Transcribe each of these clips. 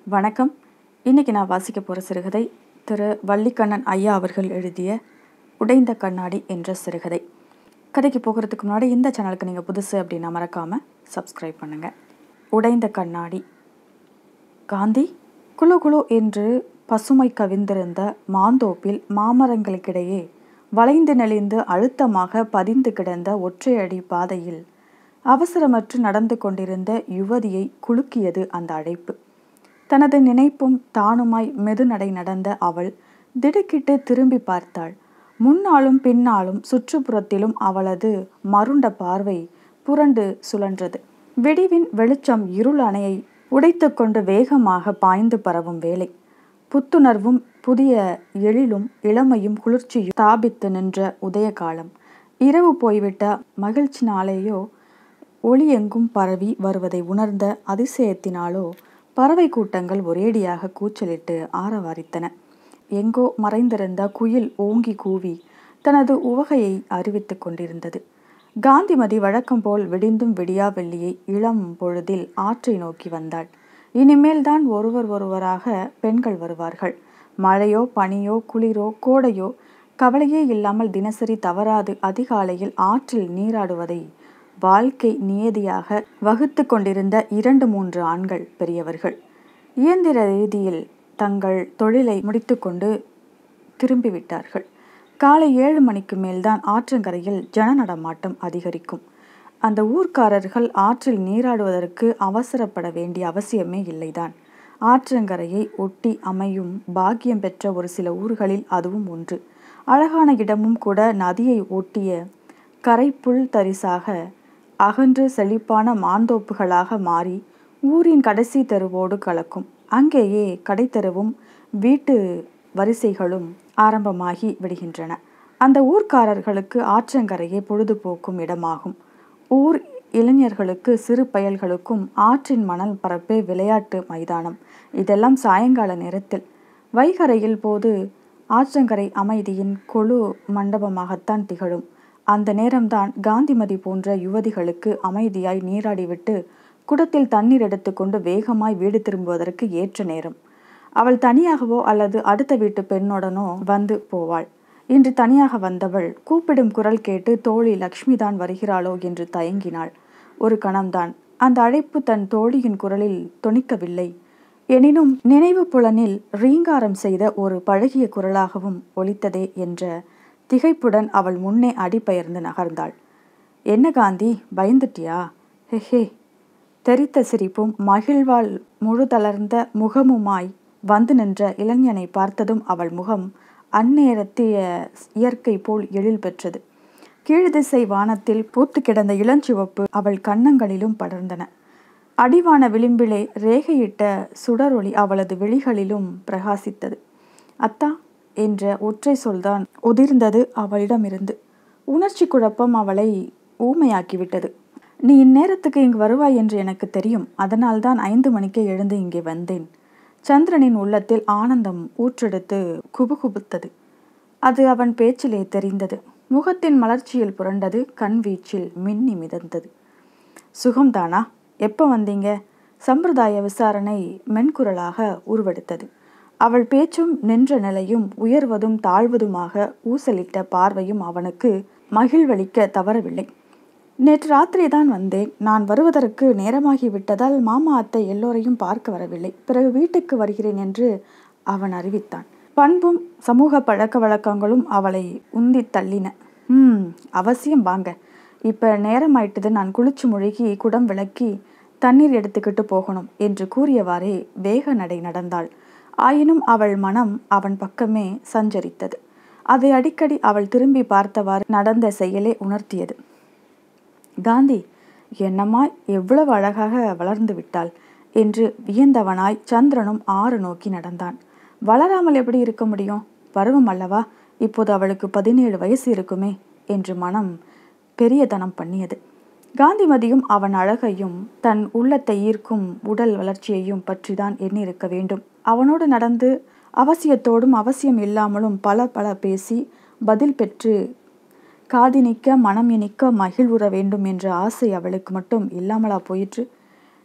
வணக்கம் இன்னைக்கு நான் வாசிக்க போகிற சிறுகதை திரு வள்ளிக்கண்ணன் ஐயா அவர்கள் எழுதிய உடைந்த கண்ணாடி என்ற சிறுகதை கதைக்கு போகிறதுக்கு முன்னாடி இந்த சேனலுக்கு நீங்கள் புதுசு அப்படின்னா மறக்காமல் சப்ஸ்கிரைப் பண்ணுங்கள் உடைந்த கண்ணாடி காந்தி குளு குளு என்று பசுமை கவிந்திருந்த மாந்தோப்பில் மாமரங்களுக்கிடையே வளைந்து நெளிந்து அழுத்தமாக பதிந்து கிடந்த ஒற்றையடி பாதையில் அவசரமற்று நடந்து கொண்டிருந்த யுவதியை குலுக்கியது அந்த அழைப்பு தனது நினைப்பும் தானுமாய் மெதுநடை நடந்த அவள் திடுக்கிட்டு திரும்பி பார்த்தாள் முன்னாலும் பின்னாலும் சுற்றுப்புறத்திலும் அவளது மருண்ட பார்வை புரண்டு சுழன்றது வெடிவின் வெளிச்சம் இருள் அணையை உடைத்துக்கொண்டு வேகமாக பாய்ந்து பரவும் வேலை புத்துணர்வும் புதிய எழிலும் இளமையும் குளிர்ச்சியும் தாபித்து நின்ற உதய காலம் இரவு போய்விட்ட மகிழ்ச்சினாலேயோ ஒளி எங்கும் பரவி வருவதை உணர்ந்த அதிசயத்தினாலோ பறவை கூட்டங்கள் ஒரேடியாக கூச்சலிட்டு ஆரவாரித்தன எங்கோ மறைந்திருந்த குயில் ஓங்கி கூவி தனது உவகையை அறிவித்துக் கொண்டிருந்தது காந்திமதி வழக்கம் போல் விடிந்தும் விடியா வெள்ளியை இளம் பொழுதில் ஆற்றை நோக்கி வந்தாள் இனிமேல் தான் ஒருவர் ஒருவராக பெண்கள் வருவார்கள் மழையோ பனியோ குளிரோ கோடையோ கவலையே இல்லாமல் தினசரி தவறாது அதிகாலையில் ஆற்றில் நீராடுவதை வாழ்க்கை நியதியாக வகுத்து கொண்டிருந்த இரண்டு மூன்று ஆண்கள் பெரியவர்கள் இயந்திர ரீதியில் தங்கள் தொழிலை முடித்துக்கொண்டு திரும்பிவிட்டார்கள் காலை ஏழு மணிக்கு மேல்தான் ஆற்றங்கரையில் ஜன நடமாட்டம் அதிகரிக்கும் அந்த ஊர்க்காரர்கள் ஆற்றில் நீராடுவதற்கு அவசரப்பட வேண்டிய அவசியமே இல்லைதான் ஆற்றங்கரையை ஒட்டி அமையும் பாக்கியம் பெற்ற ஒரு சில ஊர்களில் அதுவும் ஒன்று அழகான இடமும் கூட நதியை ஒட்டிய கரைப்புல் தரிசாக அகன்று செழிப்பான மாந்தோப்புகளாக மாறி ஊரின் கடைசி தெருவோடு கலக்கும் அங்கேயே கடைத்தெருவும் வீட்டு வரிசைகளும் ஆரம்பமாகி விடுகின்றன அந்த ஊர்க்காரர்களுக்கு ஆற்றங்கரையே பொழுதுபோக்கும் இடமாகும் ஊர் இளைஞர்களுக்கு சிறு பயல்களுக்கும் ஆற்றின் மணல் பரப்பே விளையாட்டு மைதானம் இதெல்லாம் சாயங்கால நேரத்தில் வைகரையில் போது ஆற்றங்கரை அமைதியின் கொழு மண்டபமாகத்தான் திகழும் அந்த நேரம்தான் காந்திமதி போன்ற யுவதிகளுக்கு அமைதியாய் நீராடிவிட்டு குடத்தில் தண்ணீர் எடுத்துக்கொண்டு வேகமாய் வீடு திரும்புவதற்கு ஏற்ற நேரம் அவள் தனியாகவோ அல்லது அடுத்த வீட்டு பெண்ணுடனோ வந்து போவாள் இன்று தனியாக வந்தவள் கூப்பிடும் குரல் கேட்டு தோழி லக்ஷ்மி தான் வருகிறாளோ என்று தயங்கினாள் ஒரு கணம்தான் அந்த அழைப்பு தன் தோழியின் குரலில் தொனிக்கவில்லை எனினும் நினைவு புலனில் ரீங்காரம் செய்த ஒரு பழகிய குரலாகவும் ஒலித்ததே என்ற திகைப்புடன் அவள் முன்னே அடிபெயர்ந்து நகர்ந்தாள் என்ன காந்தி பயந்துட்டியா ஹெஹே தெரித்த சிரிப்பும் மகிழ்வால் முழுதளர்ந்த முகமுமாய் வந்து நின்ற இளைஞனை பார்த்ததும் அவள் முகம் அந்நேரத்திய இயற்கை போல் எழில் பெற்றது கீழ்திசை வானத்தில் பூத்து கிடந்த இளஞ்சிவப்பு அவள் கன்னங்களிலும் படர்ந்தன அடிவான விளிம்பிலே ரேகையிட்ட சுடரொளி அவளது விழிகளிலும் பிரகாசித்தது அத்தா என்ற ஒற்றை சொல்தான் உதிர்ந்தது அவளிடமிருந்து உணர்ச்சி குழப்பம் அவளை ஊமையாக்கிவிட்டது நீ இந்நேரத்துக்கு இங்கு வருவாய் என்று எனக்கு தெரியும் அதனால்தான் ஐந்து மணிக்கே எழுந்து இங்கே வந்தேன் சந்திரனின் உள்ளத்தில் ஆனந்தம் ஊற்றெடுத்து குபுகுபுத்தது அது அவன் பேச்சிலே தெரிந்தது முகத்தின் மலர்ச்சியில் புரண்டது கண் வீச்சில் மின்னி மிதந்தது சுகம்தானா எப்போ வந்தீங்க சம்பிரதாய விசாரணை மென்குரலாக உருவெடுத்தது அவள் பேச்சும் நின்ற நிலையும் உயர்வதும் தாழ்வதுமாக ஊசலிட்ட பார்வையும் அவனுக்கு மகிழ்வளிக்க தவறவில்லை நேற்று ராத்திரி தான் வந்தேன் நான் வருவதற்கு நேரமாகி விட்டதால் மாமா அத்தை எல்லோரையும் பார்க்க வரவில்லை பிறகு வீட்டுக்கு வருகிறேன் என்று அவன் அறிவித்தான் பண்பும் சமூக பழக்க வழக்கங்களும் அவளை உந்தி தள்ளின ம் அவசியம் வாங்க இப்போ நேரமாயிட்டது நான் குளிச்சு முழுகி குடம் விளக்கி தண்ணீர் எடுத்துக்கிட்டு போகணும் என்று கூறியவாறே வேக நடை நடந்தாள் ஆயினும் அவள் மனம் அவன் பக்கமே சஞ்சரித்தது அதை அடிக்கடி அவள் திரும்பி பார்த்தவாறு நடந்த செயலே உணர்த்தியது காந்தி என்னம்மா எவ்வளவு அழகாக வளர்ந்து விட்டாள் என்று வியந்தவனாய் சந்திரனும் ஆறு நோக்கி நடந்தான் வளராமல் எப்படி இருக்க முடியும் பருவம் அல்லவா இப்போது அவளுக்கு பதினேழு வயசு இருக்குமே என்று மனம் பெரியதனம் பண்ணியது காந்திமதியும் அவன் அழகையும் தன் உள்ளத்தை ஈர்க்கும் உடல் வளர்ச்சியையும் பற்றிதான் எண்ணியிருக்க வேண்டும் அவனோடு நடந்து அவசியத்தோடும் அவசியம் இல்லாமலும் பல பல பேசி பதில் பெற்று காதினிக்க மனம் இனிக்க மகிழ்வுற வேண்டும் என்ற ஆசை அவளுக்கு மட்டும் இல்லாமலா போயிற்று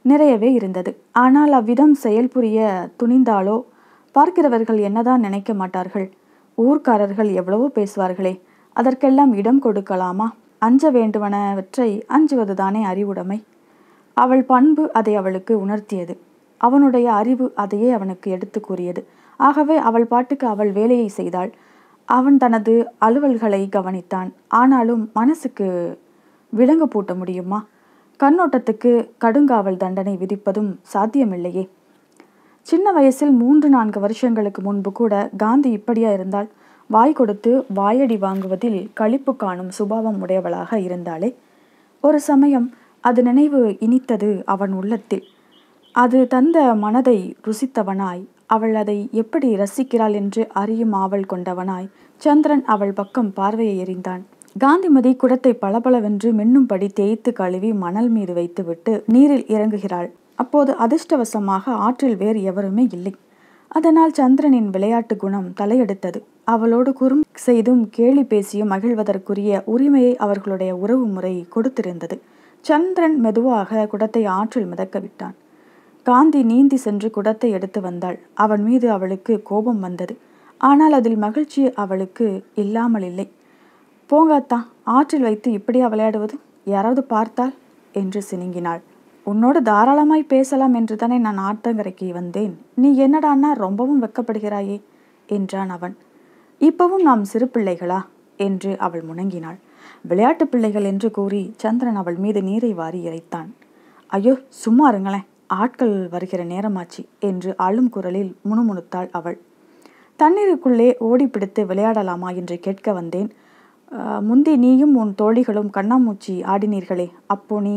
நிறையவே இருந்தது ஆனால் அவ்விதம் செயல்புரிய துணிந்தாலோ பார்க்கிறவர்கள் என்னதான் நினைக்க மாட்டார்கள் ஊர்க்காரர்கள் எவ்வளவோ பேசுவார்களே அதற்கெல்லாம் இடம் கொடுக்கலாமா அஞ்ச வேண்டுவனவற்றை அஞ்சுவதுதானே அறிவுடைமை அவள் பண்பு அதை அவளுக்கு உணர்த்தியது அவனுடைய அறிவு அதையே அவனுக்கு எடுத்து கூறியது ஆகவே அவள் பாட்டுக்கு அவள் வேலையை செய்தாள் அவன் தனது அலுவல்களை கவனித்தான் ஆனாலும் மனசுக்கு விலங்கு பூட்ட முடியுமா கண்ணோட்டத்துக்கு கடுங்காவல் தண்டனை விதிப்பதும் சாத்தியமில்லையே சின்ன வயசில் மூன்று நான்கு வருஷங்களுக்கு முன்பு கூட காந்தி இப்படியா இருந்தால் வாய் கொடுத்து வாயடி வாங்குவதில் களிப்பு காணும் சுபாவம் உடையவளாக இருந்தாளே ஒரு சமயம் அது நினைவு இனித்தது அவன் உள்ளத்தில் அது தந்த மனதை ருசித்தவனாய் அவள் அதை எப்படி ரசிக்கிறாள் என்று அறியும் ஆவல் கொண்டவனாய் சந்திரன் அவள் பக்கம் பார்வையை எறிந்தான் காந்திமதி குடத்தை பளபளவென்று மின்னும்படி தேய்த்து கழுவி மணல் மீது வைத்துவிட்டு நீரில் இறங்குகிறாள் அப்போது அதிர்ஷ்டவசமாக ஆற்றில் வேறு எவருமே இல்லை அதனால் சந்திரனின் விளையாட்டு குணம் தலையெடுத்தது அவளோடு குறும் செய்தும் கேலி பேசியும் மகிழ்வதற்குரிய உரிமையை அவர்களுடைய உறவு முறை கொடுத்திருந்தது சந்திரன் மெதுவாக குடத்தை ஆற்றில் மிதக்க விட்டான் காந்தி நீந்தி சென்று குடத்தை எடுத்து வந்தாள் அவன் மீது அவளுக்கு கோபம் வந்தது ஆனால் அதில் மகிழ்ச்சி அவளுக்கு இல்லாமல் இல்லை போங்காத்தா ஆற்றில் வைத்து இப்படியா விளையாடுவது யாராவது பார்த்தால் என்று சினுங்கினாள் உன்னோடு தாராளமாய் பேசலாம் என்று தானே நான் ஆற்றங்கரைக்கு வந்தேன் நீ என்னடான்னா ரொம்பவும் வெக்கப்படுகிறாயே என்றான் அவன் இப்பவும் நாம் சிறு பிள்ளைகளா என்று அவள் முணங்கினாள் விளையாட்டு பிள்ளைகள் என்று கூறி சந்திரன் அவள் மீது நீரை வாரி இறைத்தான் ஐயோ சும்மா இருங்களேன் ஆட்கள் வருகிற நேரமாச்சு என்று அழும் குரலில் முணுமுணுத்தாள் அவள் தண்ணீருக்குள்ளே ஓடி பிடித்து விளையாடலாமா என்று கேட்க வந்தேன் முந்தி நீயும் உன் தோழிகளும் கண்ணாமூச்சி ஆடினீர்களே அப்போ நீ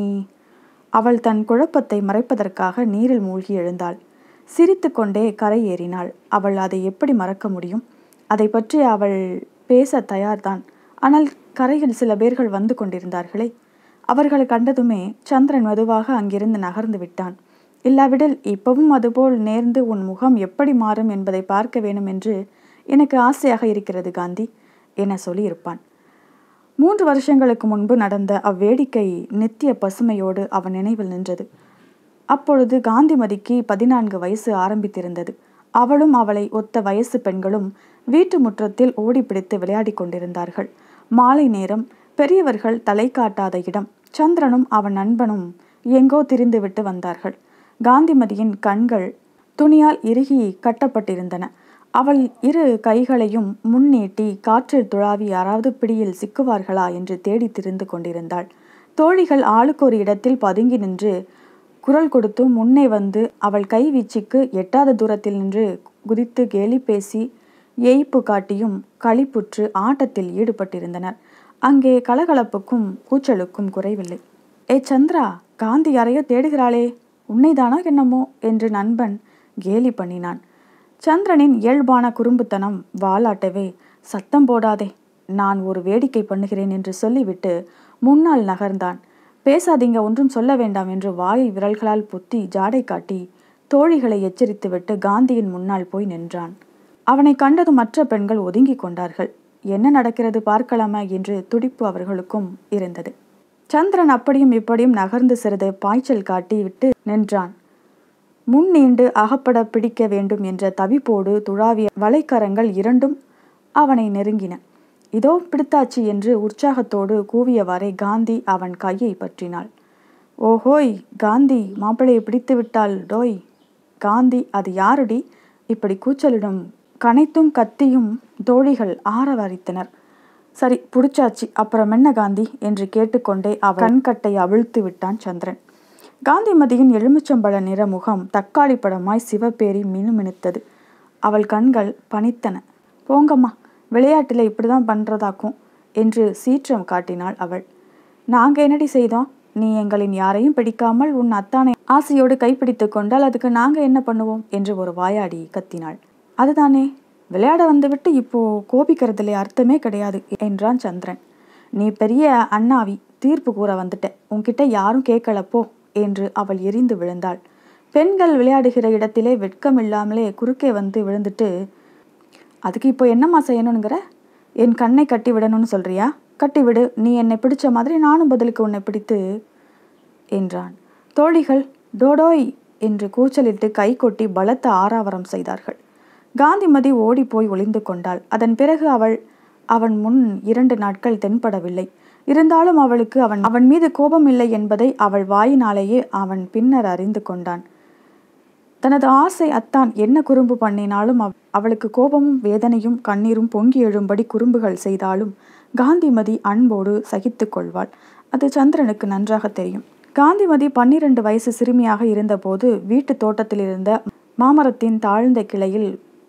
அவள் தன் குழப்பத்தை மறைப்பதற்காக நீரில் மூழ்கி எழுந்தாள் சிரித்து கொண்டே கரை ஏறினாள் அவள் அதை எப்படி மறக்க முடியும் அதை பற்றி அவள் பேச தயார்தான் ஆனால் கரையில் சில பேர்கள் வந்து கொண்டிருந்தார்களே அவர்களை கண்டதுமே சந்திரன் மெதுவாக அங்கிருந்து நகர்ந்து விட்டான் இல்லாவிடில் இப்பவும் அதுபோல் நேர்ந்து உன் முகம் எப்படி மாறும் என்பதை பார்க்க வேணும் என்று எனக்கு ஆசையாக இருக்கிறது காந்தி என சொல்லியிருப்பான் மூன்று வருஷங்களுக்கு முன்பு நடந்த அவ்வேடிக்கை நித்திய பசுமையோடு அவன் நினைவில் நின்றது அப்பொழுது காந்திமதிக்கு பதினான்கு வயசு ஆரம்பித்திருந்தது அவளும் அவளை ஒத்த வயசு பெண்களும் வீட்டு முற்றத்தில் ஓடிப்பிடித்து விளையாடி கொண்டிருந்தார்கள் மாலை நேரம் பெரியவர்கள் தலை காட்டாத இடம் சந்திரனும் அவன் நண்பனும் எங்கோ திரிந்துவிட்டு வந்தார்கள் காந்திமதியின் கண்கள் துணியால் இறுகி கட்டப்பட்டிருந்தன அவள் இரு கைகளையும் முன்னீட்டி காற்றில் துழாவி யாராவது பிடியில் சிக்குவார்களா என்று தேடி திரிந்து கொண்டிருந்தாள் தோழிகள் ஆளுக்கு ஒரு இடத்தில் பதுங்கி நின்று குரல் கொடுத்து முன்னே வந்து அவள் கை வீச்சுக்கு எட்டாத தூரத்தில் நின்று குதித்து கேலி பேசி ஏய்ப்பு காட்டியும் களிப்புற்று ஆட்டத்தில் ஈடுபட்டிருந்தனர் அங்கே கலகலப்புக்கும் கூச்சலுக்கும் குறைவில்லை ஏ சந்திரா காந்தி யாரையோ தேடுகிறாளே உன்னைதானா என்னமோ என்று நண்பன் கேலி பண்ணினான் சந்திரனின் இயல்பான குறும்புத்தனம் வாலாட்டவே சத்தம் போடாதே நான் ஒரு வேடிக்கை பண்ணுகிறேன் என்று சொல்லிவிட்டு முன்னால் நகர்ந்தான் பேசாதீங்க ஒன்றும் சொல்ல வேண்டாம் என்று வாயை விரல்களால் புத்தி ஜாடை காட்டி தோழிகளை எச்சரித்துவிட்டு காந்தியின் முன்னால் போய் நின்றான் அவனை கண்டதும் மற்ற பெண்கள் ஒதுங்கி கொண்டார்கள் என்ன நடக்கிறது பார்க்கலாமா என்று துடிப்பு அவர்களுக்கும் இருந்தது சந்திரன் அப்படியும் இப்படியும் நகர்ந்து சிறிது பாய்ச்சல் காட்டி விட்டு நின்றான் முன் நீண்டு அகப்பட பிடிக்க வேண்டும் என்ற தவிப்போடு துழாவிய வலைக்கரங்கள் இரண்டும் அவனை நெருங்கின இதோ பிடித்தாச்சு என்று உற்சாகத்தோடு கூவியவாறே காந்தி அவன் கையை பற்றினாள் ஓஹோய் காந்தி மாப்பிளையை பிடித்து விட்டாள் டோய் காந்தி அது யாருடி இப்படி கூச்சலிடும் கனைத்தும் கத்தியும் தோழிகள் ஆரவாரித்தனர் சரி புடிச்சாச்சு அப்புறம் என்ன காந்தி என்று கேட்டுக்கொண்டே அவன் கண்கட்டை அவிழ்த்து விட்டான் சந்திரன் காந்திமதியின் எலுமிச்சம்பழ நிற முகம் தக்காளி படமாய் சிவப்பேறி மினுமினுத்தது அவள் கண்கள் பனித்தன போங்கம்மா விளையாட்டில் இப்படி தான் பண்ணுறதாக்கும் என்று சீற்றம் காட்டினாள் அவள் நாங்கள் என்னடி செய்தோம் நீ எங்களின் யாரையும் பிடிக்காமல் உன் அத்தானை ஆசையோடு கைப்பிடித்து கொண்டால் அதுக்கு நாங்கள் என்ன பண்ணுவோம் என்று ஒரு வாயாடி கத்தினாள் அதுதானே விளையாட வந்துவிட்டு இப்போ கோபிக்கிறதுல அர்த்தமே கிடையாது என்றான் சந்திரன் நீ பெரிய அண்ணாவி தீர்ப்பு கூற வந்துட்ட உன்கிட்ட யாரும் கேட்கலப்போ என்று அவள் எரிந்து விழுந்தாள் பெண்கள் விளையாடுகிற இடத்திலே வெட்கமில்லாமலே குறுக்கே வந்து விழுந்துட்டு அதுக்கு இப்போ என்னம்மா செய்யணுங்கிற என் கண்ணை கட்டி விடணும்னு சொல்றியா கட்டிவிடு நீ என்னை பிடிச்ச மாதிரி நானும் பதிலுக்கு உன்னை பிடித்து என்றான் தோழிகள் டோடோய் என்று கூச்சலிட்டு கை கொட்டி பலத்த ஆராவரம் செய்தார்கள் காந்திமதி ஓடிப்போய் ஒளிந்து கொண்டாள் அதன் பிறகு அவள் அவன் முன் இரண்டு நாட்கள் தென்படவில்லை இருந்தாலும் அவளுக்கு அவன் அவன் மீது கோபம் இல்லை என்பதை அவள் வாயினாலேயே அவன் பின்னர் அறிந்து கொண்டான் தனது ஆசை அத்தான் என்ன குறும்பு பண்ணினாலும் அவ்- அவளுக்கு கோபமும் வேதனையும் கண்ணீரும் பொங்கி எழும்படி குறும்புகள் செய்தாலும் காந்திமதி அன்போடு சகித்துக் கொள்வாள் அது சந்திரனுக்கு நன்றாக தெரியும் காந்திமதி பன்னிரண்டு வயசு சிறுமியாக இருந்தபோது வீட்டு தோட்டத்தில் இருந்த மாமரத்தின் தாழ்ந்த கிளையில்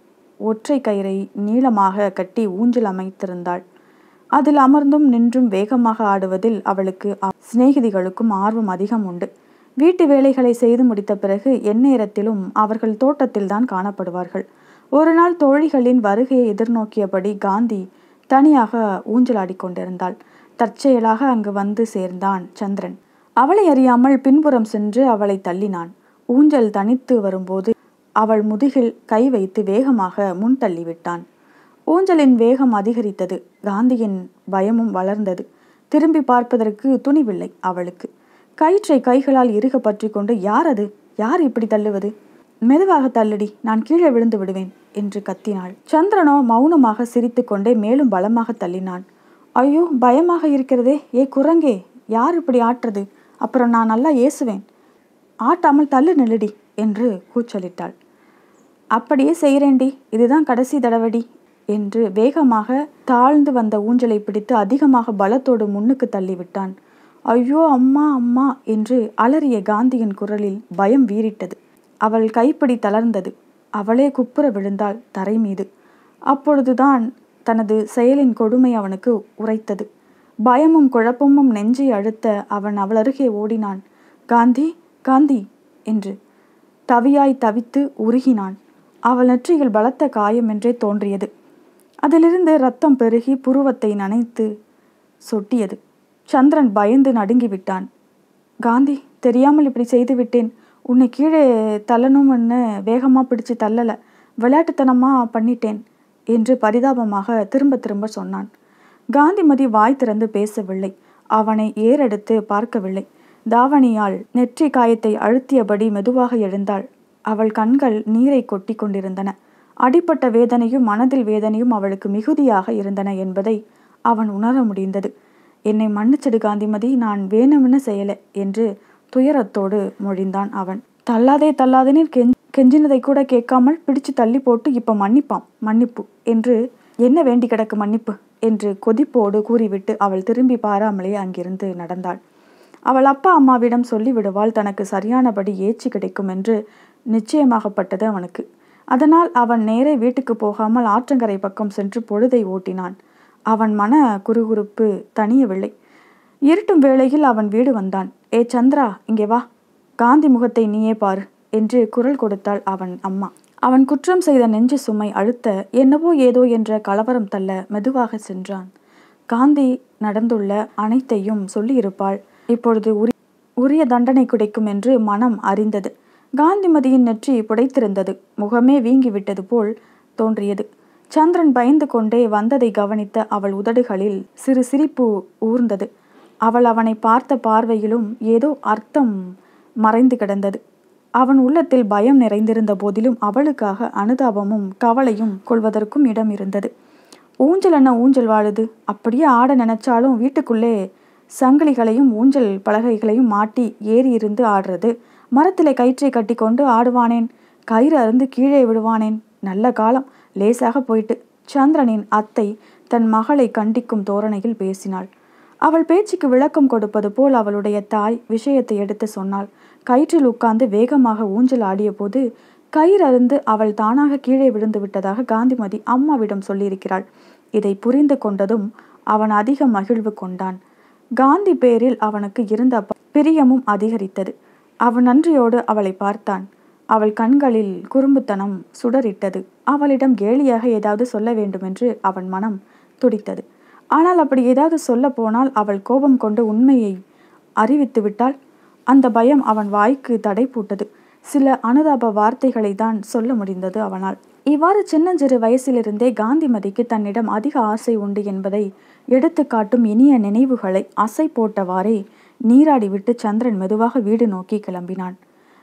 ஒற்றை கயிறை நீளமாக கட்டி ஊஞ்சல் அமைத்திருந்தாள் அதில் அமர்ந்தும் நின்றும் வேகமாக ஆடுவதில் அவளுக்கு அ- சிநேகிதிகளுக்கும் ஆர்வம் அதிகம் உண்டு வீட்டு வேலைகளை செய்து முடித்த பிறகு எந்நேரத்திலும் அவர்கள் தோட்டத்தில்தான் காணப்படுவார்கள் ஒரு நாள் தோழிகளின் வருகையை எதிர்நோக்கியபடி காந்தி தனியாக ஊஞ்சலாடிக் கொண்டிருந்தாள் தற்செயலாக அங்கு வந்து சேர்ந்தான் சந்திரன் அவளை அறியாமல் பின்புறம் சென்று அவளை தள்ளினான் ஊஞ்சல் தனித்து வரும்போது அவள் முதுகில் கை வைத்து வேகமாக முன் தள்ளிவிட்டான் ஊஞ்சலின் வேகம் அதிகரித்தது காந்தியின் பயமும் வளர்ந்தது திரும்பி பார்ப்பதற்கு துணிவில்லை அவளுக்கு கயிற்றை கைகளால் இறுக பற்றி கொண்டு யார் அது யார் இப்படி தள்ளுவது மெதுவாக தள்ளுடி நான் கீழே விழுந்து விடுவேன் என்று கத்தினாள் சந்திரனோ மௌனமாக சிரித்துக்கொண்டே மேலும் பலமாக தள்ளினான் ஐயோ பயமாக இருக்கிறதே ஏ குரங்கே யார் இப்படி ஆட்டுறது அப்புறம் நான் நல்லா ஏசுவேன் ஆட்டாமல் தள்ளு நில்லுடி என்று கூச்சலிட்டாள் அப்படியே செய்கிறேன்டி இதுதான் கடைசி தடவடி என்று வேகமாக தாழ்ந்து வந்த ஊஞ்சலை பிடித்து அதிகமாக பலத்தோடு முன்னுக்கு தள்ளிவிட்டான் ஐயோ அம்மா அம்மா என்று அலறிய காந்தியின் குரலில் பயம் வீறிட்டது அவள் கைப்பிடி தளர்ந்தது அவளே குப்புற விழுந்தாள் தரை மீது அப்பொழுதுதான் தனது செயலின் கொடுமை அவனுக்கு உரைத்தது பயமும் குழப்பமும் நெஞ்சை அழுத்த அவன் அவள் அருகே ஓடினான் காந்தி காந்தி என்று தவியாய் தவித்து உருகினான் அவள் நெற்றியில் பலத்த காயம் என்றே தோன்றியது அதிலிருந்து ரத்தம் பெருகி புருவத்தை நனைத்து சொட்டியது சந்திரன் பயந்து நடுங்கி விட்டான் காந்தி தெரியாமல் இப்படி செய்து விட்டேன் உன்னை கீழே தள்ளணும்னு வேகமாக பிடிச்சு தள்ளலை விளையாட்டுத்தனமாக பண்ணிட்டேன் என்று பரிதாபமாக திரும்ப திரும்ப சொன்னான் காந்திமதி வாய் திறந்து பேசவில்லை அவனை ஏறெடுத்து பார்க்கவில்லை தாவணியால் நெற்றி காயத்தை அழுத்தியபடி மெதுவாக எழுந்தாள் அவள் கண்கள் நீரை கொட்டி கொண்டிருந்தன அடிப்பட்ட வேதனையும் மனதில் வேதனையும் அவளுக்கு மிகுதியாக இருந்தன என்பதை அவன் உணர முடிந்தது என்னை மன்னிச்சிடு காந்திமதி நான் வேணும்னு செய்யலை என்று துயரத்தோடு மொழிந்தான் அவன் தள்ளாதே தள்ளாதேன்னு கெஞ் கெஞ்சினதை கூட கேட்காமல் பிடிச்சு தள்ளி போட்டு இப்போ மன்னிப்பான் மன்னிப்பு என்று என்ன வேண்டி கிடக்கு மன்னிப்பு என்று கொதிப்போடு கூறிவிட்டு அவள் திரும்பி பாராமலே அங்கிருந்து நடந்தாள் அவள் அப்பா அம்மாவிடம் சொல்லிவிடுவாள் தனக்கு சரியானபடி ஏச்சி கிடைக்கும் என்று நிச்சயமாகப்பட்டது அவனுக்கு அதனால் அவன் நேரே வீட்டுக்கு போகாமல் ஆற்றங்கரை பக்கம் சென்று பொழுதை ஓட்டினான் அவன் மன குறுகுறுப்பு தணியவில்லை இருட்டும் வேளையில் அவன் வீடு வந்தான் ஏ சந்திரா இங்கே வா காந்தி முகத்தை நீயே பாரு என்று குரல் கொடுத்தாள் அவன் அம்மா அவன் குற்றம் செய்த நெஞ்சு சுமை அழுத்த என்னவோ ஏதோ என்ற கலவரம் தள்ள மெதுவாக சென்றான் காந்தி நடந்துள்ள அனைத்தையும் சொல்லியிருப்பாள் இப்பொழுது உரி உரிய தண்டனை கிடைக்கும் என்று மனம் அறிந்தது காந்திமதியின் நெற்றி புடைத்திருந்தது முகமே வீங்கிவிட்டது போல் தோன்றியது சந்திரன் பயந்து கொண்டே வந்ததை கவனித்த அவள் உதடுகளில் சிறு சிரிப்பு ஊர்ந்தது அவள் அவனை பார்த்த பார்வையிலும் ஏதோ அர்த்தம் மறைந்து கிடந்தது அவன் உள்ளத்தில் பயம் நிறைந்திருந்த போதிலும் அவளுக்காக அனுதாபமும் கவலையும் கொள்வதற்கும் இடம் இருந்தது ஊஞ்சல் என்ன ஊஞ்சல் வாழுது அப்படியே ஆட நினைச்சாலும் வீட்டுக்குள்ளே சங்கிலிகளையும் ஊஞ்சல் பலகைகளையும் மாட்டி ஏறி இருந்து ஆடுறது மரத்திலே கயிற்றை கட்டி கொண்டு ஆடுவானேன் கயிறு அருந்து கீழே விடுவானேன் நல்ல காலம் லேசாக போயிட்டு சந்திரனின் அத்தை தன் மகளை கண்டிக்கும் தோரணையில் பேசினாள் அவள் பேச்சுக்கு விளக்கம் கொடுப்பது போல் அவளுடைய தாய் விஷயத்தை எடுத்து சொன்னாள் கயிற்றில் உட்கார்ந்து வேகமாக ஊஞ்சல் ஆடிய போது கயிறு அருந்து அவள் தானாக கீழே விழுந்து விட்டதாக காந்திமதி அம்மாவிடம் சொல்லியிருக்கிறாள் இதை புரிந்து கொண்டதும் அவன் அதிக மகிழ்வு கொண்டான் காந்தி பேரில் அவனுக்கு இருந்த ப- பிரியமும் அதிகரித்தது அவன் நன்றியோடு அவளை பார்த்தான் அவள் கண்களில் குறும்புத்தனம் சுடரிட்டது அவளிடம் கேலியாக ஏதாவது சொல்ல வேண்டுமென்று அவன் மனம் துடித்தது ஆனால் அப்படி ஏதாவது சொல்ல போனால் அவள் கோபம் கொண்டு உண்மையை அறிவித்து விட்டால் அந்த பயம் அவன் வாய்க்கு தடை போட்டது சில அனுதாப வார்த்தைகளை தான் சொல்ல முடிந்தது அவனால் இவ்வாறு சின்னஞ்சிறு வயசிலிருந்தே காந்திமதிக்கு தன்னிடம் அதிக ஆசை உண்டு என்பதை எடுத்துக்காட்டும் இனிய நினைவுகளை அசை போட்டவாறே நீராடிவிட்டு சந்திரன் மெதுவாக வீடு நோக்கி கிளம்பினான்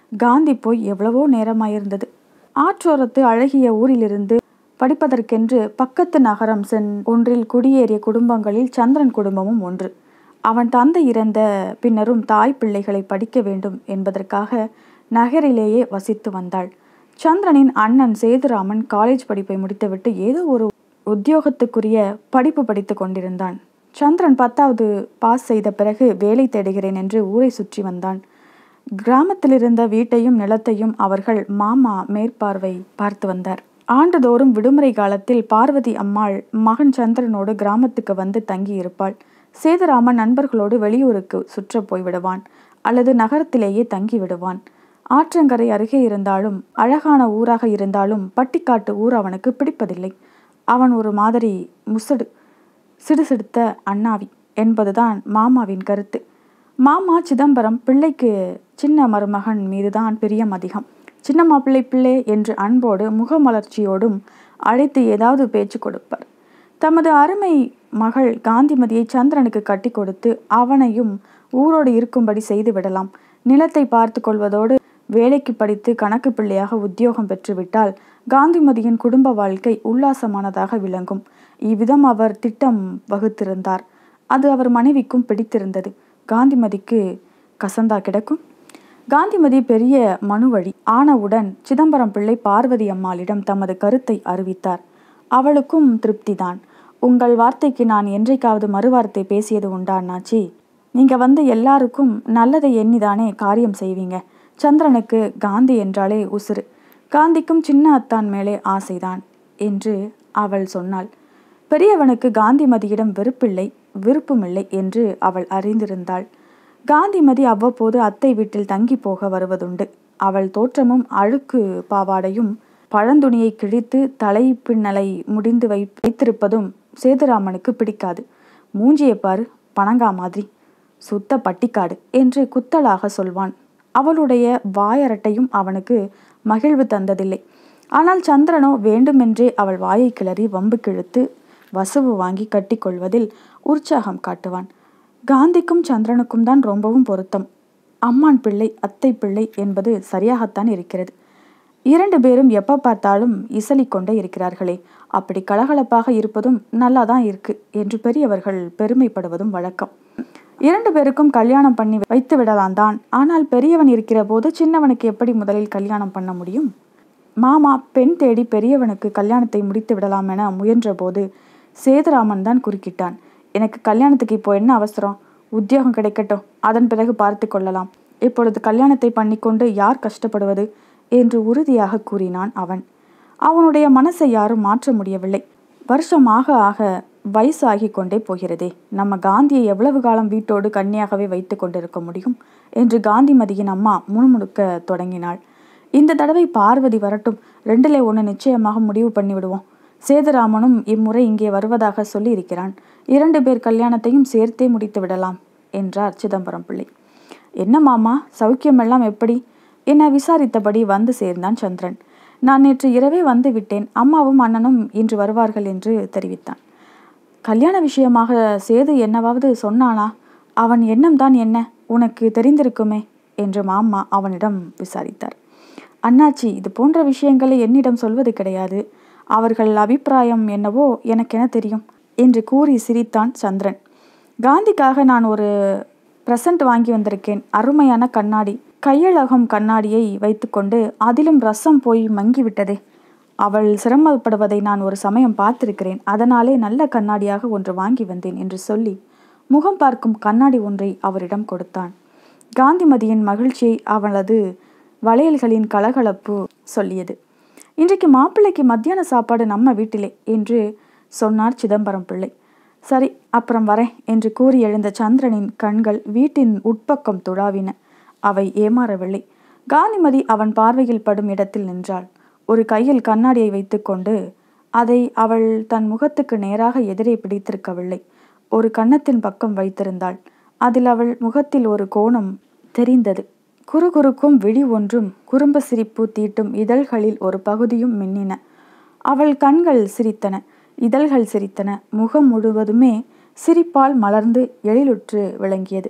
காந்தி போய் எவ்வளவோ நேரமாயிருந்தது ஆற்றோரத்து அழகிய ஊரிலிருந்து படிப்பதற்கென்று பக்கத்து நகரம் சென் ஒன்றில் குடியேறிய குடும்பங்களில் சந்திரன் குடும்பமும் ஒன்று அவன் தந்தை இறந்த பின்னரும் தாய் பிள்ளைகளை படிக்க வேண்டும் என்பதற்காக நகரிலேயே வசித்து வந்தாள் சந்திரனின் அண்ணன் சேதுராமன் காலேஜ் படிப்பை முடித்துவிட்டு ஏதோ ஒரு உத்தியோகத்துக்குரிய படிப்பு படித்து கொண்டிருந்தான் சந்திரன் பத்தாவது பாஸ் செய்த பிறகு வேலை தேடுகிறேன் என்று ஊரை சுற்றி வந்தான் கிராமத்தில் இருந்த வீட்டையும் நிலத்தையும் அவர்கள் மாமா மேற்பார்வை பார்த்து வந்தார் ஆண்டுதோறும் விடுமுறை காலத்தில் பார்வதி அம்மாள் மகன் சந்திரனோடு கிராமத்துக்கு வந்து தங்கி இருப்பாள் சேதுராமன் நண்பர்களோடு வெளியூருக்கு சுற்ற போய்விடுவான் அல்லது நகரத்திலேயே தங்கி விடுவான் ஆற்றங்கரை அருகே இருந்தாலும் அழகான ஊராக இருந்தாலும் பட்டிக்காட்டு ஊர் அவனுக்கு பிடிப்பதில்லை அவன் ஒரு மாதிரி முசடு சிடுசிடுத்த அண்ணாவி என்பதுதான் மாமாவின் கருத்து மாமா சிதம்பரம் பிள்ளைக்கு சின்ன மருமகன் மீதுதான் பிரியம் அதிகம் சின்ன மாப்பிள்ளை பிள்ளை என்று அன்போடு முகமலர்ச்சியோடும் அழைத்து ஏதாவது பேச்சு கொடுப்பார் தமது அருமை மகள் காந்திமதியை சந்திரனுக்கு கட்டி கொடுத்து அவனையும் ஊரோடு இருக்கும்படி செய்து விடலாம் நிலத்தை பார்த்து கொள்வதோடு வேலைக்கு படித்து கணக்கு பிள்ளையாக உத்தியோகம் பெற்றுவிட்டால் காந்திமதியின் குடும்ப வாழ்க்கை உல்லாசமானதாக விளங்கும் இவ்விதம் அவர் திட்டம் வகுத்திருந்தார் அது அவர் மனைவிக்கும் பிடித்திருந்தது காந்திமதிக்கு கசந்தா கிடக்கும் காந்திமதி பெரிய மனுவழி ஆனவுடன் சிதம்பரம் பிள்ளை பார்வதி அம்மாளிடம் தமது கருத்தை அறிவித்தார் அவளுக்கும் திருப்திதான் உங்கள் வார்த்தைக்கு நான் என்றைக்காவது மறுவார்த்தை பேசியது உண்டா அண்ணாச்சி நீங்க வந்து எல்லாருக்கும் நல்லதை எண்ணிதானே காரியம் செய்வீங்க சந்திரனுக்கு காந்தி என்றாலே உசுறு காந்திக்கும் சின்ன அத்தான் மேலே ஆசைதான் என்று அவள் சொன்னாள் பெரியவனுக்கு காந்திமதியிடம் வெறுப்பில்லை விருப்பமில்லை என்று அவள் அறிந்திருந்தாள் காந்திமதி அவ்வப்போது அத்தை வீட்டில் தங்கி போக வருவதுண்டு அவள் தோற்றமும் அழுக்கு பாவாடையும் பழந்துணியை கிழித்து தலை பின்னலை முடிந்து வை வைத்திருப்பதும் சேதுராமனுக்கு பிடிக்காது மூஞ்சியை பாரு பனங்கா மாதிரி சுத்த பட்டிக்காடு என்று குத்தலாக சொல்வான் அவளுடைய வாயரட்டையும் அவனுக்கு மகிழ்வு தந்ததில்லை ஆனால் சந்திரனோ வேண்டுமென்றே அவள் வாயை கிளறி வம்பு கிழித்து வசவு வாங்கி கட்டிக்கொள்வதில் உற்சாகம் காட்டுவான் காந்திக்கும் சந்திரனுக்கும் தான் ரொம்பவும் பொருத்தம் அம்மான் பிள்ளை அத்தை பிள்ளை என்பது சரியாகத்தான் இருக்கிறது இரண்டு பேரும் எப்போ பார்த்தாலும் இசலிக்கொண்டே இருக்கிறார்களே அப்படி கலகலப்பாக இருப்பதும் நல்லா தான் இருக்கு என்று பெரியவர்கள் பெருமைப்படுவதும் வழக்கம் இரண்டு பேருக்கும் கல்யாணம் பண்ணி வைத்து விடலாம் தான் ஆனால் பெரியவன் இருக்கிற போது சின்னவனுக்கு எப்படி முதலில் கல்யாணம் பண்ண முடியும் மாமா பெண் தேடி பெரியவனுக்கு கல்யாணத்தை முடித்து விடலாம் என முயன்றபோது சேதுராமன் தான் குறுக்கிட்டான் எனக்கு கல்யாணத்துக்கு இப்போ என்ன அவசரம் உத்தியோகம் கிடைக்கட்டும் அதன் பிறகு பார்த்து கொள்ளலாம் இப்பொழுது கல்யாணத்தை பண்ணிக்கொண்டு யார் கஷ்டப்படுவது என்று உறுதியாக கூறினான் அவன் அவனுடைய மனசை யாரும் மாற்ற முடியவில்லை வருஷமாக ஆக வயசாகி கொண்டே போகிறதே நம்ம காந்தியை எவ்வளவு காலம் வீட்டோடு கன்னியாகவே வைத்து கொண்டிருக்க முடியும் என்று காந்திமதியின் அம்மா முணுமுணுக்க தொடங்கினாள் இந்த தடவை பார்வதி வரட்டும் ரெண்டிலே ஒன்று நிச்சயமாக முடிவு பண்ணி விடுவோம் சேதுராமனும் இம்முறை இங்கே வருவதாக சொல்லி இருக்கிறான் இரண்டு பேர் கல்யாணத்தையும் சேர்த்தே முடித்து விடலாம் என்றார் சிதம்பரம் பிள்ளை என்ன மாமா சௌக்கியமெல்லாம் எப்படி என விசாரித்தபடி வந்து சேர்ந்தான் சந்திரன் நான் நேற்று இரவே வந்து விட்டேன் அம்மாவும் அண்ணனும் இன்று வருவார்கள் என்று தெரிவித்தான் கல்யாண விஷயமாக சேது என்னவாவது சொன்னானா அவன் எண்ணம் தான் என்ன உனக்கு தெரிந்திருக்குமே என்று மாமா அவனிடம் விசாரித்தார் அண்ணாச்சி இது போன்ற விஷயங்களை என்னிடம் சொல்வது கிடையாது அவர்கள் அபிப்பிராயம் என்னவோ எனக்கென தெரியும் என்று கூறி சிரித்தான் சந்திரன் காந்திக்காக நான் ஒரு பிரசன்ட் வாங்கி வந்திருக்கேன் அருமையான கண்ணாடி கையழகம் கண்ணாடியை வைத்துக்கொண்டு அதிலும் ரசம் போய் மங்கிவிட்டதே அவள் சிரமப்படுவதை நான் ஒரு சமயம் பார்த்திருக்கிறேன் அதனாலே நல்ல கண்ணாடியாக ஒன்று வாங்கி வந்தேன் என்று சொல்லி முகம் பார்க்கும் கண்ணாடி ஒன்றை அவரிடம் கொடுத்தான் காந்திமதியின் மகிழ்ச்சியை அவளது வளையல்களின் கலகலப்பு சொல்லியது இன்றைக்கு மாப்பிள்ளைக்கு மத்தியான சாப்பாடு நம்ம வீட்டிலே என்று சொன்னார் சிதம்பரம் பிள்ளை சரி அப்புறம் வரேன் என்று கூறி எழுந்த சந்திரனின் கண்கள் வீட்டின் உட்பக்கம் துழாவின அவை ஏமாறவில்லை காந்திமதி அவன் பார்வையில் படும் இடத்தில் நின்றாள் ஒரு கையில் கண்ணாடியை வைத்துக்கொண்டு அதை அவள் தன் முகத்துக்கு நேராக எதிரே பிடித்திருக்கவில்லை ஒரு கன்னத்தின் பக்கம் வைத்திருந்தாள் அதில் அவள் முகத்தில் ஒரு கோணம் தெரிந்தது குறுகுறுக்கும் விழி ஒன்றும் குறும்பு சிரிப்பு தீட்டும் இதழ்களில் ஒரு பகுதியும் மின்னின அவள் கண்கள் சிரித்தன இதழ்கள் சிரித்தன முகம் முழுவதுமே சிரிப்பால் மலர்ந்து எழிலுற்று விளங்கியது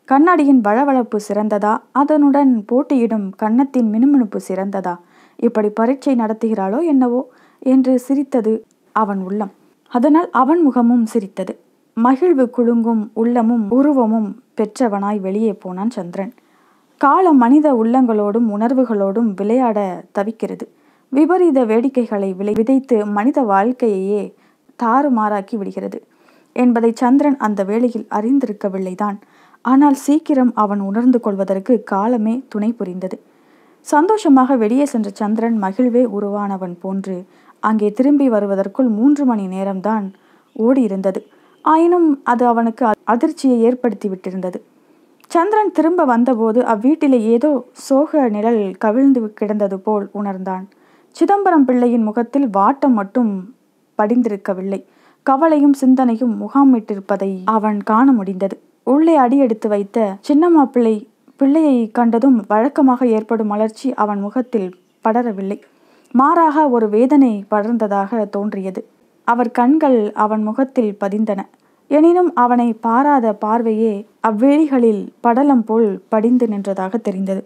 கண்ணாடியின் வழவழப்பு சிறந்ததா அதனுடன் போட்டியிடும் கன்னத்தின் மினுமினுப்பு சிறந்ததா இப்படி பரீட்சை நடத்துகிறாளோ என்னவோ என்று சிரித்தது அவன் உள்ளம் அதனால் அவன் முகமும் சிரித்தது மகிழ்வு குலுங்கும் உள்ளமும் உருவமும் பெற்றவனாய் வெளியே போனான் சந்திரன் காலம் மனித உள்ளங்களோடும் உணர்வுகளோடும் விளையாட தவிக்கிறது விபரீத வேடிக்கைகளை விளை விதைத்து மனித வாழ்க்கையையே தாறுமாறாக்கி விடுகிறது என்பதை சந்திரன் அந்த வேளையில் அறிந்திருக்கவில்லைதான் ஆனால் சீக்கிரம் அவன் உணர்ந்து கொள்வதற்கு காலமே துணை புரிந்தது சந்தோஷமாக வெளியே சென்ற சந்திரன் மகிழ்வே உருவானவன் போன்று அங்கே திரும்பி வருவதற்குள் மூன்று மணி நேரம்தான் ஓடியிருந்தது ஆயினும் அது அவனுக்கு அதிர்ச்சியை ஏற்படுத்தி விட்டிருந்தது சந்திரன் திரும்ப வந்தபோது அவ்வீட்டிலே ஏதோ சோக நிழல் கவிழ்ந்து கிடந்தது போல் உணர்ந்தான் சிதம்பரம் பிள்ளையின் முகத்தில் வாட்டம் மட்டும் படிந்திருக்கவில்லை கவலையும் சிந்தனையும் முகாமிட்டிருப்பதை அவன் காண முடிந்தது உள்ளே அடியெடுத்து வைத்த சின்னம்மா பிள்ளை பிள்ளையை கண்டதும் வழக்கமாக ஏற்படும் மலர்ச்சி அவன் முகத்தில் படரவில்லை மாறாக ஒரு வேதனை படர்ந்ததாக தோன்றியது அவர் கண்கள் அவன் முகத்தில் பதிந்தன எனினும் அவனை பாராத பார்வையே அவ்விழிகளில் படலம் போல் படிந்து நின்றதாக தெரிந்தது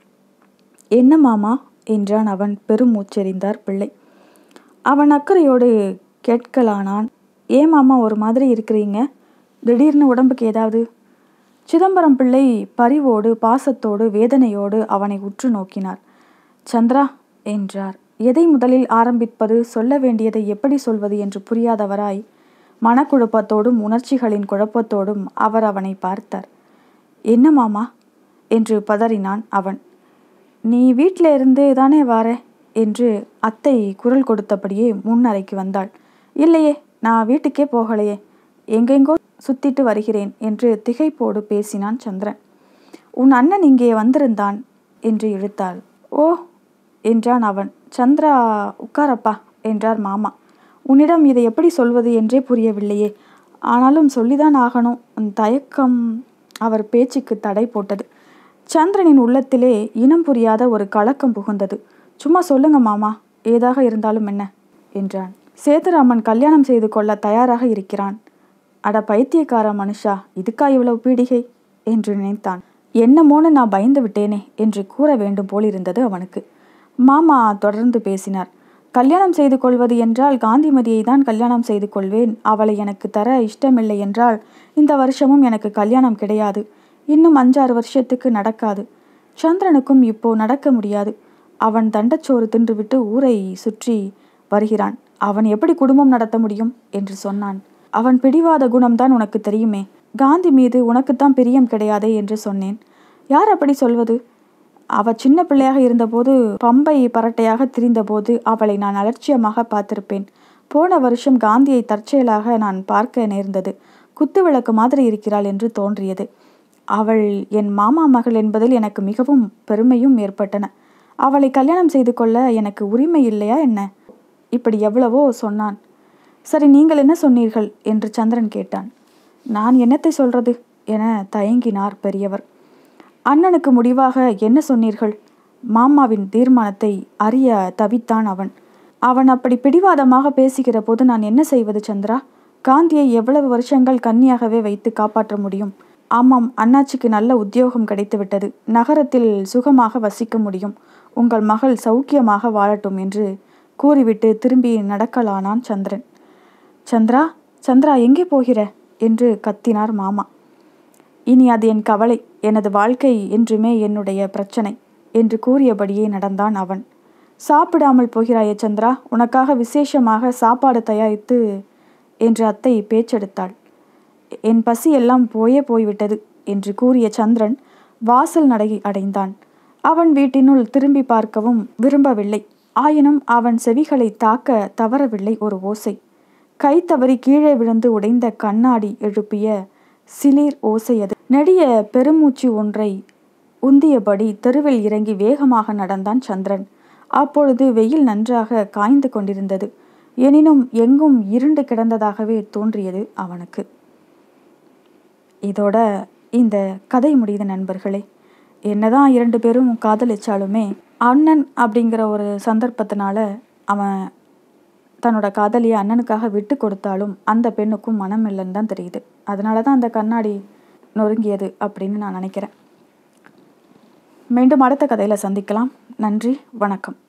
என்ன மாமா என்றான் அவன் பெருமூச்செறிந்தார் பிள்ளை அவன் அக்கறையோடு கேட்கலானான் ஏன் மாமா ஒரு மாதிரி இருக்கிறீங்க திடீர்னு உடம்புக்கு ஏதாவது சிதம்பரம் பிள்ளை பரிவோடு பாசத்தோடு வேதனையோடு அவனை உற்று நோக்கினார் சந்திரா என்றார் எதை முதலில் ஆரம்பிப்பது சொல்ல வேண்டியதை எப்படி சொல்வது என்று புரியாதவராய் மனக்குழப்பத்தோடும் உணர்ச்சிகளின் குழப்பத்தோடும் அவர் அவனை பார்த்தார் என்ன மாமா என்று பதறினான் அவன் நீ வீட்டில் இருந்து தானே வார என்று அத்தை குரல் கொடுத்தபடியே முன்னறைக்கு வந்தாள் இல்லையே நான் வீட்டுக்கே போகலையே எங்கெங்கோ சுத்திட்டு வருகிறேன் என்று திகைப்போடு பேசினான் சந்திரன் உன் அண்ணன் இங்கே வந்திருந்தான் என்று இழுத்தாள் ஓ என்றான் அவன் சந்திரா உட்காரப்பா என்றார் மாமா உன்னிடம் இதை எப்படி சொல்வது என்றே புரியவில்லையே ஆனாலும் சொல்லிதான் ஆகணும் உன் தயக்கம் அவர் பேச்சுக்கு தடை போட்டது சந்திரனின் உள்ளத்திலே இனம் புரியாத ஒரு கலக்கம் புகுந்தது சும்மா சொல்லுங்க மாமா ஏதாக இருந்தாலும் என்ன என்றான் சேதுராமன் கல்யாணம் செய்து கொள்ள தயாராக இருக்கிறான் அட பைத்தியக்கார மனுஷா இதுக்கா இவ்வளவு பீடிகை என்று நினைத்தான் என்னமோன்னு நான் பயந்து விட்டேனே என்று கூற வேண்டும் போலிருந்தது அவனுக்கு மாமா தொடர்ந்து பேசினார் கல்யாணம் செய்து கொள்வது என்றால் காந்திமதியை தான் கல்யாணம் செய்து கொள்வேன் அவளை எனக்கு தர இஷ்டமில்லை என்றால் இந்த வருஷமும் எனக்கு கல்யாணம் கிடையாது இன்னும் அஞ்சாறு வருஷத்துக்கு நடக்காது சந்திரனுக்கும் இப்போ நடக்க முடியாது அவன் தண்டச்சோறு தின்றுவிட்டு ஊரை சுற்றி வருகிறான் அவன் எப்படி குடும்பம் நடத்த முடியும் என்று சொன்னான் அவன் பிடிவாத குணம்தான் உனக்கு தெரியுமே காந்தி மீது உனக்குத்தான் பிரியம் கிடையாதே என்று சொன்னேன் யார் அப்படி சொல்வது அவ சின்ன பிள்ளையாக இருந்தபோது பம்பை பரட்டையாக திரிந்தபோது அவளை நான் அலட்சியமாக பார்த்திருப்பேன் போன வருஷம் காந்தியை தற்செயலாக நான் பார்க்க நேர்ந்தது குத்து விளக்கு மாதிரி இருக்கிறாள் என்று தோன்றியது அவள் என் மாமா மகள் என்பதில் எனக்கு மிகவும் பெருமையும் ஏற்பட்டன அவளை கல்யாணம் செய்து கொள்ள எனக்கு உரிமை இல்லையா என்ன இப்படி எவ்வளவோ சொன்னான் சரி நீங்கள் என்ன சொன்னீர்கள் என்று சந்திரன் கேட்டான் நான் என்னத்தை சொல்றது என தயங்கினார் பெரியவர் அண்ணனுக்கு முடிவாக என்ன சொன்னீர்கள் மாமாவின் தீர்மானத்தை அறிய தவித்தான் அவன் அவன் அப்படி பிடிவாதமாக பேசுகிற போது நான் என்ன செய்வது சந்திரா காந்தியை எவ்வளவு வருஷங்கள் கன்னியாகவே வைத்து காப்பாற்ற முடியும் ஆமாம் அண்ணாச்சிக்கு நல்ல உத்தியோகம் கிடைத்துவிட்டது நகரத்தில் சுகமாக வசிக்க முடியும் உங்கள் மகள் சௌக்கியமாக வாழட்டும் என்று கூறிவிட்டு திரும்பி நடக்கலானான் சந்திரன் சந்திரா சந்திரா எங்கே போகிற என்று கத்தினார் மாமா இனி அது என் கவலை எனது வாழ்க்கை என்றுமே என்னுடைய பிரச்சனை என்று கூறியபடியே நடந்தான் அவன் சாப்பிடாமல் போகிறாயே சந்திரா உனக்காக விசேஷமாக சாப்பாடு தயாரித்து என்று அத்தை பேச்செடுத்தாள் என் பசி எல்லாம் போயே போய்விட்டது என்று கூறிய சந்திரன் வாசல் நடை அடைந்தான் அவன் வீட்டினுள் திரும்பி பார்க்கவும் விரும்பவில்லை ஆயினும் அவன் செவிகளை தாக்க தவறவில்லை ஒரு ஓசை கை தவறி கீழே விழுந்து உடைந்த கண்ணாடி எழுப்பிய சிலிர் ஓசை அது நெடிய பெருமூச்சு ஒன்றை உந்தியபடி தெருவில் இறங்கி வேகமாக நடந்தான் சந்திரன் அப்பொழுது வெயில் நன்றாக காய்ந்து கொண்டிருந்தது எனினும் எங்கும் இருண்டு கிடந்ததாகவே தோன்றியது அவனுக்கு இதோட இந்த கதை முடியுது நண்பர்களே என்னதான் இரண்டு பேரும் காதலிச்சாலுமே அண்ணன் அப்படிங்கிற ஒரு சந்தர்ப்பத்தினால அவன் தன்னோட காதலியை அண்ணனுக்காக விட்டு கொடுத்தாலும் அந்த பெண்ணுக்கும் மனம் இல்லைன்னு தான் தெரியுது அதனால தான் அந்த கண்ணாடி நொறுங்கியது அப்படின்னு நான் நினைக்கிறேன் மீண்டும் அடுத்த கதையில் சந்திக்கலாம் நன்றி வணக்கம்